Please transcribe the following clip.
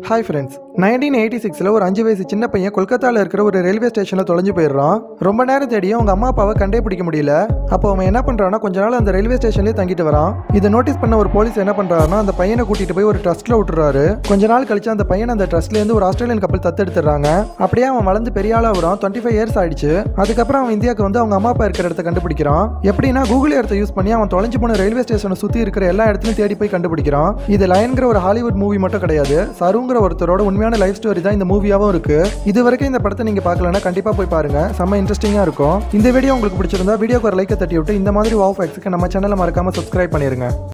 hi friends nineteen eighty சிக்ஸில் ஒரு அஞ்சு வயசு சின்ன பையன் கொல்கத்தாவில் இருக்கிற ஒரு ரயில்வே ஸ்டேஷனில் தொலைஞ்சு போயிடுறான் ரொம்ப நேரம் தேடியும் அவங்க அம்மா அப்பாவை கண்டே பிடிக்க முடியல அப்போ அவன் என்ன பண்ணுறான்னா கொஞ்ச நாள் அந்த ரயில்வே ஸ்டேஷன்லேயே தங்கிட்டு வரான் இதை நோட்டீஸ் பண்ண ஒரு போலீஸ் என்ன பண்ணுறாருன்னா அந்த பையனை கூட்டிட்டு போய் ஒரு ட்ரஸ்ட்டில் விட்டுறாரு கொஞ்ச நாள் கழிச்சு அந்த பையன் அந்த ட்ரஸ்ட்லேருந்து ஒரு ஆஸ்திரேலியன் கப்பல் தத்தெடுத்துறாங்க அப்படியே அவன் வளர்ந்து பெரிய ஆளாக வரான் டுவெண்ட்டி ஃபைவ் இயர்ஸ் ஆயிடுச்சு அதுக்கப்புறம் அவன் இந்தியாவுக்கு வந்து அவங்க அம்மா அப்பா இருக்கிற இடத்த கண்டுபிடிக்கிறான் எப்படின்னா கூகுள் எர்த்தை யூஸ் பண்ணி அவன் தொலைஞ்சு போன ரயில்வே ஸ்டேஷனை சுற்றி இருக்கிற எல்லா இடத்துலையும் தேடி போய் கண்டுபிடிக்கிறான் இது லயன்கிற ஒரு ஹாலிவுட் மூவி மட்டும் கிடையாது சருங்கிற ஒருத்தரோட உண்மையான லைஃப் ஸ்டோரி தான் இந்த மூவியாவும் இருக்கு இது வரைக்கும் இந்த படத்தை நீங்க பார்க்கலன்னா கண்டிப்பா போய் பாருங்க செம்ம இன்ட்ரெஸ்டிங்கா இருக்கும் இந்த வீடியோ உங்களுக்கு பிடிச்சிருந்தா வீடியோக்கு ஒரு லைக்கை தட்டி விட்டு இந்த மாதிரி வாவ் ஃபேக்ஸுக்கு நம்ம சேனலை மறக்காம சப்ஸ்கிரைப் பண்ணிருங்க